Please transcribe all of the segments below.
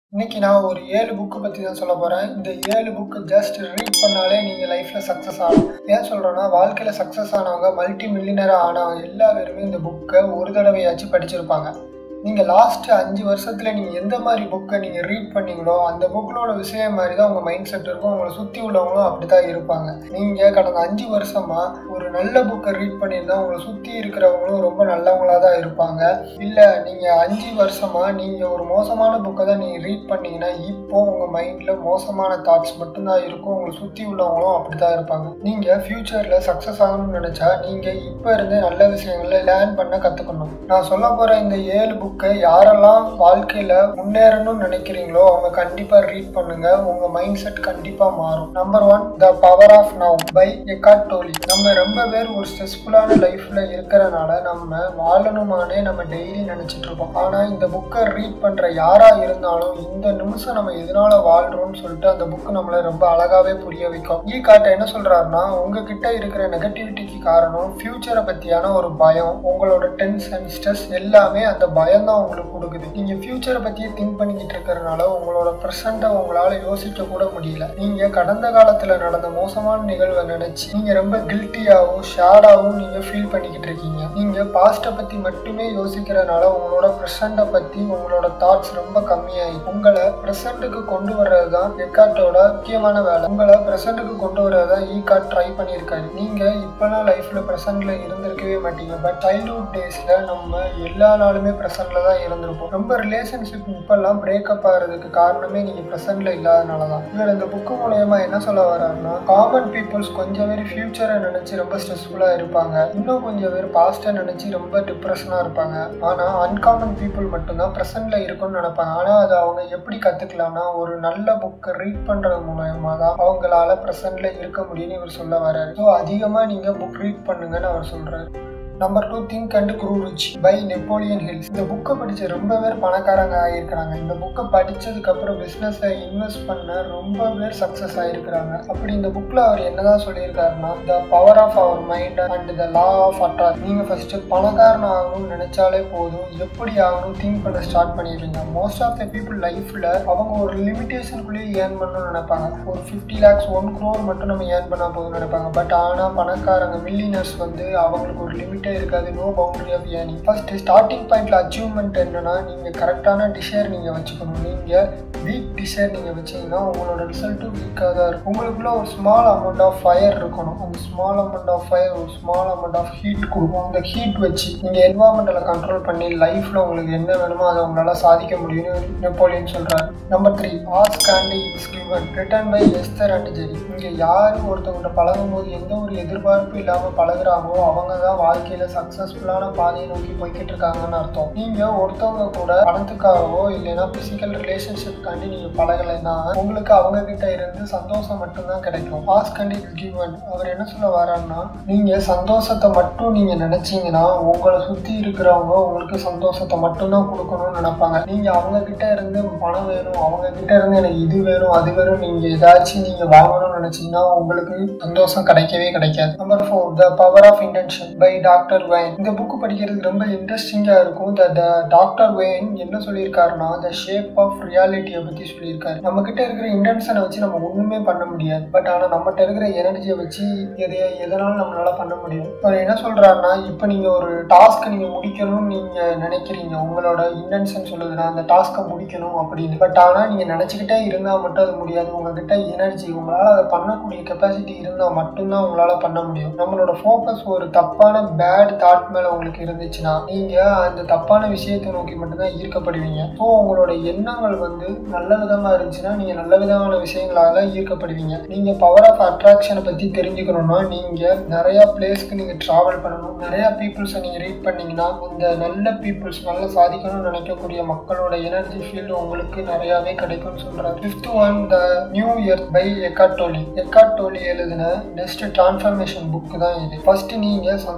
இன்னைக்கு நான் ஒரு ஏழு புக்கு பற்றி தான் சொல்ல போகிறேன் இந்த ஏழு புக்கு ஜஸ்ட் ரீட் பண்ணாலே நீங்கள் லைஃப்பில் சக்ஸஸ் ஆகலாம் ஏன் சொல்கிறேன்னா வாழ்க்கையில் சக்ஸஸ் ஆனவங்க மல்டி மில்லியனராக ஆனவங்க எல்லா பேருமே இந்த புக்கை ஒரு தடவையாச்சும் படிச்சிருப்பாங்க நீங்கள் லாஸ்ட் அஞ்சு வருஷத்தில் நீங்கள் எந்த மாதிரி புக்கை நீங்கள் ரீட் பண்ணீங்களோ அந்த புக்கினோட விஷயம் மாதிரி தான் உங்கள் மைண்ட் செட் இருக்கும் உங்களை சுற்றி உள்ளவங்களும் அப்படி தான் இருப்பாங்க நீங்கள் கடந்த அஞ்சு வருஷமாக ஒரு நல்ல புக்கை ரீட் பண்ணியிருந்தா உங்களை சுற்றி இருக்கிறவங்களும் ரொம்ப நல்லவங்களாக தான் இருப்பாங்க இல்லை நீங்கள் அஞ்சு வருஷமாக நீங்கள் ஒரு மோசமான புக்கை தான் நீங்கள் ரீட் பண்ணீங்கன்னா இப்போ உங்கள் மைண்டில் மோசமான தாட்ஸ் மட்டும்தான் இருக்கும் உங்களை சுற்றி உள்ளவங்களும் அப்படி தான் இருப்பாங்க நீங்கள் ஃப்யூச்சரில் சக்ஸஸ் ஆகணும்னு நினச்சா நீங்கள் இப்போ இருந்தே நல்ல விஷயங்களை லேர்ன் பண்ண கற்றுக்கணும் நான் சொல்ல போகிற இந்த ஏழு புக்கை யாரெல்லாம் வாழ்க்கையில் முன்னேறணும்னு நினைக்கிறீங்களோ அவங்க கண்டிப்பாக ரீட் பண்ணுங்க உங்கள் மைண்ட் செட் கண்டிப்பாக மாறும் number one the power of now by Eckhart Tolle நம்ம ரொம்ப பேர் ஒரு ஸ்ட்ரெஸ்ஃபுல்லான லைஃப்பில் இருக்கிறனால நம்ம வாழணுமானே நம்ம டெய்லி நினச்சிட்டு இருப்போம் ஆனால் இந்த புக்கை ரீட் பண்ணுற யாராக இருந்தாலும் இந்த நிமிஷம் நம்ம எதனால வாழ்கிறோம்னு சொல்லிட்டு அந்த புக்கு நம்மளை ரொம்ப அழகாகவே புரிய வைக்கும் ஈ காட்ட என்ன சொல்கிறாருன்னா உங்ககிட்ட இருக்கிற நெகட்டிவிட்டிக்கு காரணம் ஃப்யூச்சரை பற்றியான ஒரு பயம் உங்களோட டென்ஷன் ஸ்ட்ரெஸ் எல்லாமே அந்த பயம் தான் உங்களுக்கு கொடுக்குது நீங்கள் ஃப்யூச்சரை பற்றியே திங்க் பண்ணிக்கிட்டு இருக்கிறனால உங்களோட ப்ரெசண்ட்டை உங்களால் யோசிக்க கூட முடியல நீங்கள் கடந்த காலத்தில் நடந்த மோசமான நிகழ்வை நினச்சி நீங்கள் ரொம்ப கில்ட்டியாகவும் ஷேடாகவும் நீங்கள் ஃபீல் பண்ணிக்கிட்டு இருக்கீங்க நீங்கள் பாஸ்ட்டை பற்றி மட்டுமே யோசிக்கிறனால உங்களோட ப்ரெசண்ட்டை பற்றி உங்களோட தாட்ஸ் ரொம்ப கம்மியாகி உங்களை ப்ரெசண்ட்டுக்கு கொண்டு வர்றது தான் எக்காட்டோட முக்கியமான வேலை உங்களை ப்ரெசண்ட்டுக்கு கொண்டு வர்றது தான் ஈ கார்ட் ட்ரை பண்ணியிருக்காரு நீங்கள் இப்போலாம் லைஃப்பில் ப்ரெசண்ட்டில் இருந்திருக்கவே மாட்டீங்க பட் சைல்ட்ஹுட் டேஸில் நம்ம எல்லா நாளுமே ப்ரெசண்ட்டில் தான் இருந்திருப்போம் ரொம்ப ரிலேஷன்ஷிப் இப்போல்லாம் பிரேக்கப் ஆகிறதுக்கு காரணமே நீங்கள் ப்ரெசண்ட்டில் இல்லாதனால தான் இவர் இந்த புக்கு மூலயமா என்ன சொல்ல வர்றாருன்னா காமன் பீப்புள்ஸ் கொஞ்சம் பேர் ஃப்யூச்சரை நினச்சி ரொம்ப ஸ்ட்ரெஸ்ஃபுல்லாக இருப்பாங்க இன்னும் கொஞ்சம் பேர் பாஸ்ட்டை நினச்சி ரொம்ப டிப்ரெஷனாக இருப்பாங்க ஆனால் அன்காமன் பீப்புள் மட்டும்தான் ப்ரெசண்ட்டில் இருக்கும்னு நினைப்பாங்க ஆனால் அது அவங்க எப்படி கற்றுக்கலாம்னா ஒரு நல்ல புக்கை ரீட் பண்ணுறது மூலயமா தான் அவங்களால ப்ரெசண்ட்டில் இருக்க முடியும்னு இவர் சொல்ல வர்றாரு ஸோ அதிகமாக நீங்கள் புக் ரீட் பண்ணுங்கன்னு அவர் சொல்கிறாரு number two think and grow rich by Napoleon Hills இந்த புக்கை படித்த ரொம்ப பேர் பணக்காரங்க ஆகியிருக்கிறாங்க இந்த புக்கை படித்ததுக்கப்புறம் பிஸ்னஸை இன்வெஸ்ட் பண்ண ரொம்ப பேர் சக்ஸஸ் ஆகிருக்கிறாங்க அப்படி இந்த புக்கில் அவர் என்னதான் சொல்லியிருக்காருன்னா the power of our mind and the law of attract நீங்கள் ஃபஸ்ட்டு பணக்காரன் ஆகணும்னு நினச்சாலே போதும் எப்படி ஆகணும் திங்க் பண்ண ஸ்டார்ட் பண்ணிடுங்க மோஸ்ட் ஆஃப் த பீப்புள் லைஃப்பில் அவங்க ஒரு லிமிட்டேஷனுக்குள்ளேயே ஏர்ன் பண்ணணும்னு நினைப்பாங்க ஒரு ஃபிஃப்டி லேக்ஸ் ஒன் க்ரோர் மட்டும் நம்ம ஏர்ன் பண்ணால் போதும்னு நினைப்பாங்க பட் ஆனால் பணக்காரங்க மில்லினர்ஸ் வந்து அவங்களுக்கு ஒரு லிமிட்டே இருக்காது no boundary of earning first starting பாயிண்ட்ல அச்சீவ்மெண்ட் என்னன்னா நீங்கள் கரெக்டான டிஷர் நீங்கள் வச்சுக்கணும் நீங்கள் வீக் டிஷர் நீங்கள் வச்சீங்கன்னா உங்களோட ரிசல்ட்டும் வீக்காக தான் இருக்கும் உங்களுக்குள்ள ஒரு ஸ்மால் அமௌண்ட் ஆஃப் ஃபயர் இருக்கணும் அந்த ஸ்மால் அமௌண்ட் ஆஃப் ஃபயர் ஒரு ஸ்மால் அமௌண்ட் ஆஃப் ஹீட் கொடுக்கும் அந்த ஹீட் வச்சு நீங்கள் என்வாரன்மெண்டலை கண்ட்ரோல் பண்ணி லைஃப்பில் உங்களுக்கு என்ன வேணுமோ அதை உங்களால் சாதிக்க முடியும்னு நெப்போலியன் சொல்கிறார் number three ask and it is given written by Esther and Jerry இங்கே யார் ஒருத்தவங்கள்ட்ட பழகும் போது எந்த ஒரு எதிர்பார்ப்பு இல்லாமல் பழகுறாங்களோ அவங்க தான் வாழ்க்கையில் சக்ஸஸ்ஃபுல்லான பாதையை நோக்கி போய்கிட்டு இருக்காங்கன்னு அர்த்தம் நீங்கள் ஒருத்தவங்க கூட பணத்துக்காகவோ இல்லைன்னா ஃபிசிக்கல் ரிலேஷன்ஷிப்காண்டி நீங்கள் பழகலைன்னா உங்களுக்கு அவங்க கிட்ட இருந்து சந்தோஷம் மட்டும்தான் கிடைக்கும் பாஸ் கண்டி கிவன் அவர் என்ன சொல்ல வராருன்னா நீங்கள் சந்தோஷத்தை மட்டும் நீங்கள் நினச்சிங்கன்னா உங்களை சுற்றி இருக்கிறவங்க உங்களுக்கு சந்தோஷத்தை மட்டும்தான் கொடுக்கணும்னு நினைப்பாங்க நீங்கள் அவங்க கிட்ட இருந்து பணம் வேணும் அவங்க கிட்ட இருந்து எனக்கு இது வேணும் அது வேணும் நீங்கள் ஏதாச்சும் நீங்கள் வாங்கணும்னு நினச்சிங்கன்னா உங்களுக்கு சந்தோஷம் கிடைக்கவே கிடைக்காது number four the power of intention by doctor Wayne இந்த புக்கு படிக்கிறதுக்கு ரொம்ப இன்ட்ரெஸ்டிங்காக இருக்கும் த டாக்டர் வேன் என்ன சொல்லியிருக்காருன்னா த ஷேப் ஆஃப் ரியாலிட்டியை பற்றி சொல்லியிருக்காரு நம்ம கிட்ட இருக்கிற இன்டென்ஷனை வச்சு நம்ம ஒன்றுமே பண்ண முடியாது பட் ஆனால் நம்மகிட்ட இருக்கிற எனர்ஜியை வச்சு எதைய எதனாலும் நம்மளால பண்ண முடியும் அவர் என்ன சொல்றாருன்னா இப்போ நீங்கள் ஒரு டாஸ்க் நீங்கள் முடிக்கணும்னு நீங்கள் நினைக்கிறீங்க உங்களோட இன்டென்ஷன் சொல்லுதுன்னா அந்த டாஸ்க்கை முடிக்கணும் அப்படின்னு பட் ஆனால் நீங்கள் நினச்சிக்கிட்டே இருந்தால் மட்டும் அது முடியாது உங்ககிட்ட எனர்ஜி உங்களால் அதை பண்ணக்கூடிய கெப்பாசிட்டி இருந்தால் மட்டும்தான் உங்களால் பண்ண முடியும் நம்மளோட ஃபோக்கஸ் ஒரு தப்பான பேட் தாட் மேலே உங்களுக்கு இருந்துச்சுன்னா நீங்கள் அந்த தப்பான விஷயத்தை நோக்கி மட்டும்தான் ஈர்க்கப்படுவீங்க ஸோ உங்களோட எண்ணங்கள் வந்து நல்ல விதமாக இருந்துச்சுன்னா நீங்கள் நல்ல விதமான விஷயங்களால ஈர்க்கப்படுவீங்க நீங்கள் பவர் ஆஃப் அட்ராக்ஷனை பற்றி தெரிஞ்சுக்கணும்னா நீங்கள் நிறையா பிளேஸ்க்கு நீங்கள் ட்ராவல் பண்ணணும் நிறையா பீப்புள்ஸை நீங்கள் ரீட் பண்ணீங்கன்னா அந்த நல்ல பீப்புள்ஸ் நல்லா சாதிக்கணும்னு நினைக்கக்கூடிய மக்களோட எனர்ஜி ஃபீல்டு உங்களுக்கு நிறையாவே கிடைக்கும்னு சொல்கிறார் fifth one the new earth by Eckhart Tolle Eckhart Tolle எழுதின நெக்ஸ்ட் டிரான்ஸ்ஃபர்மேஷன் புக் தான் இது ஃபர்ஸ்ட் நீங்கள் சந்தோஷத்தை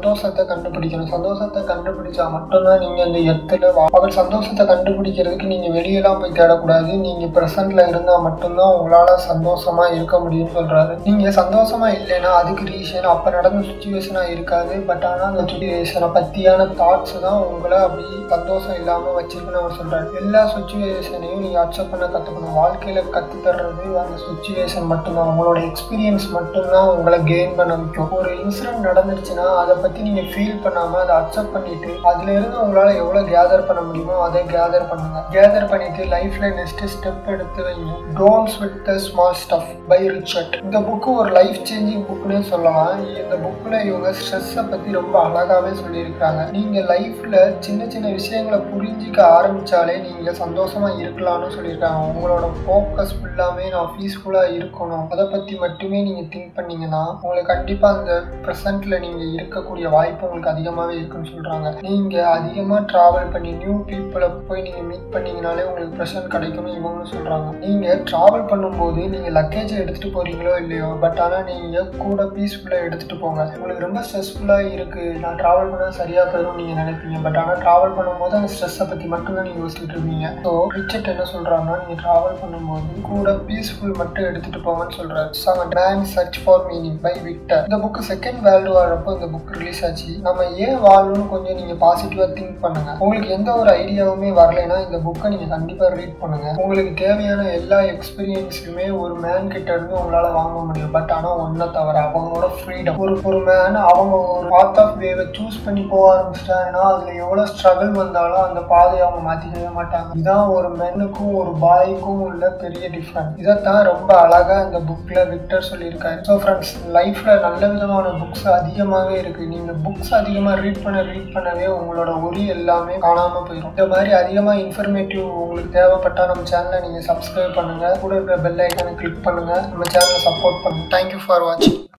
கண்டுபிடிக்கணும் சந்தோஷத்தை கண்டுபிடிச்சா மட்டும்தான் நீங்க இந்த எத்துல வா- அவர் சந்தோஷத்தை கண்டுபிடிக்கிறதுக்கு நீங்க வெளியெல்லாம் போய் தேடக்கூடாது நீங்க பிரசன்ட்ல இருந்தா மட்டும்தான் உங்களால சந்தோஷமா இருக்க முடியும்னு சொல்றாரு நீங்க சந்தோஷமா இல்லைன்னா அதுக்கு ரீசன் அப்ப நடந்த சுச்சுவேஷனா இருக்காது பட் ஆனா அந்த சுச்சுவேஷனை பத்தியான தாட்ஸ் தான் உங்களை அப்படி சந்தோஷம் இல்லாம வச்சிருக்குன்னு அவர் சொல்றாரு எல்லா சுச்சுவேஷனையும் நீங்க அக்செப்ட் பண்ண கத்துக்கணும் வாழ்க்கையில கத்து தர்றது அந்த சுச்சுவேஷன் மட்டும்தான் உங்களோட எக்ஸ்பீரியன்ஸ் மட்டும்தான் உங்களை கெயின் பண்ண வைக்கும் ஒரு இன்சிடென்ட் நடந்துருச்சுன்னா அதை பத்தி நீங்க ஃபீல் பண்ணாம அதை அக்செப்ட் பண்ணிட்டு அதுல இருந்து உங்களால எவ்வளவு கேதர் பண்ண முடியுமோ அதை கேதர் பண்ணுங்க கேதர் பண்ணிட்டு லைஃப்ல நெக்ஸ்ட் ஸ்டெப் எடுத்து வைங்க don't sweat the small stuff by Richard இந்த புக்கு ஒரு லைஃப் சேஞ்சிங் புக்னே சொல்லலாம் இந்த புக்ல இவங்க ஸ்ட்ரெஸ்ஸை பத்தி ரொம்ப அழகாவே சொல்லியிருக்காங்க நீங்க லைஃப்ல சின்ன சின்ன விஷயங்களை புரிஞ்சிக்க ஆரம்பிச்சாலே நீங்க சந்தோஷமா இருக்கலாம்னு சொல்லியிருக்காங்க உங்களோட ஃபோக்கஸ் ஃபுல்லாமே நான் பீஸ்ஃபுல்லா இருக்கணும் அதை பத்தி மட்டுமே நீங்க திங்க் பண்ணீங்கன்னா உங்களுக்கு கண்டிப்பா அந்த ப்ரெசென்ட்ல நீங்க இருக்கக்கூடிய வாய்ப்பு உங்களுக்கு அதிகமாவே இருக்குன்னு சொல்றாங்க நீங்க அதிகமா டிராவல் பண்ணி நியூ பீப்புளை போய் நீங்க மீட் பண்ணீங்கனாலே உங்களுக்கு ப்ரெசன்ட் கிடைக்கும்னு இவங்க சொல்றாங்க நீங்க டிராவல் பண்ணும்போது நீங்க லக்கேஜ் எடுத்துட்டு போறீங்களோ இல்லையோ பட் ஆனா நீங்க கூட பீஸ்ஃபுல்லா எடுத்துட்டு போங்க உங்களுக்கு ரொம்ப ஸ்ட்ரெஸ்ஃபுல்லா இருக்கு நான் டிராவல் பண்ணா சரியா போயிடும் நீங்க நினைப்பீங்க பட் ஆனா டிராவல் பண்ணும்போது அந்த ஸ்ட்ரெஸ்ஸை பத்தி மட்டும்தான் நீங்க யோசிச்சுட்டு இருப்பீங்க ஸோ ரிச்சர்ட் என்ன சொல்றாங்கன்னா நீங்க டிராவல் பண்ணும்போது கூட பீஸ்ஃபுல் மட்டும் எடுத்துட்டு போங்கன்னு சொல்றாரு seven man search for meaning by Victor இந்த புக் செகண்ட் வேர்ல்டு வார் அப்போ இந்த புக் ரிலீஸ் ஆச்சு நம்ம ஏன் வாழணும்னு கொஞ்சம் நீங்க பாசிட்டிவா திங்க் பண்ணுங்க உங்களுக்கு எந்த ஒரு ஐடியாவுமே வரலைன்னா இந்த புக்கை நீங்க கண்டிப்பா ரீட் பண்ணுங்க உங்களுக்கு தேவையான எல்லா எக்ஸ்பீரியன்ஸுமே ஒரு மேன் கிட்ட இருந்து உங்களால வாங்க முடியும் பட் ஆனா ஒன்றை தவிர அவங்களோட ஃப்ரீடம் ஒரு ஒரு மேன் அவங்க ஒரு பாத் ஆஃப் வேவை சூஸ் பண்ணி போக ஆரம்பிச்சிட்டாங்கன்னா அதுல எவ்வளவு ஸ்ட்ரகிள் வந்தாலும் அந்த பாதையை அவங்க மாத்திக்கவே மாட்டாங்க இதான் ஒரு மென்னுக்கும் ஒரு பாய்க்கும் உள்ள பெரிய டிஃப்ரெண்ட் இதைத்தான் ரொம்ப அழகா இந்த புக்ல விக்டர் சொல்லியிருக்காரு ஸோ ஃப்ரெண்ட்ஸ் லைஃப்ல நல்ல விதமான புக்ஸ் அதிகமாகவே இருக்கு நீங்க புக்ஸ் அதிகமா ரீட் பண்ண ரீட் பண்ணவே உங்களோட ஒரி எல்லாமே காணாம போயிடும் இந்த மாதிரி அதிகமா இன்ஃபர்மேட்டிவ் உங்களுக்கு தேவைப்பட்டா நம்ம சேனலை நீங்க சப்ஸ்கிரைப் பண்ணுங்க கூட இருக்கிற பெல் ஐக்கானை கிளிக் பண்ணுங்க நம்ம சேனலை சப்போர்ட் பண்ணுங்க தேங்க்யூ ஃபார் வாட்சிங்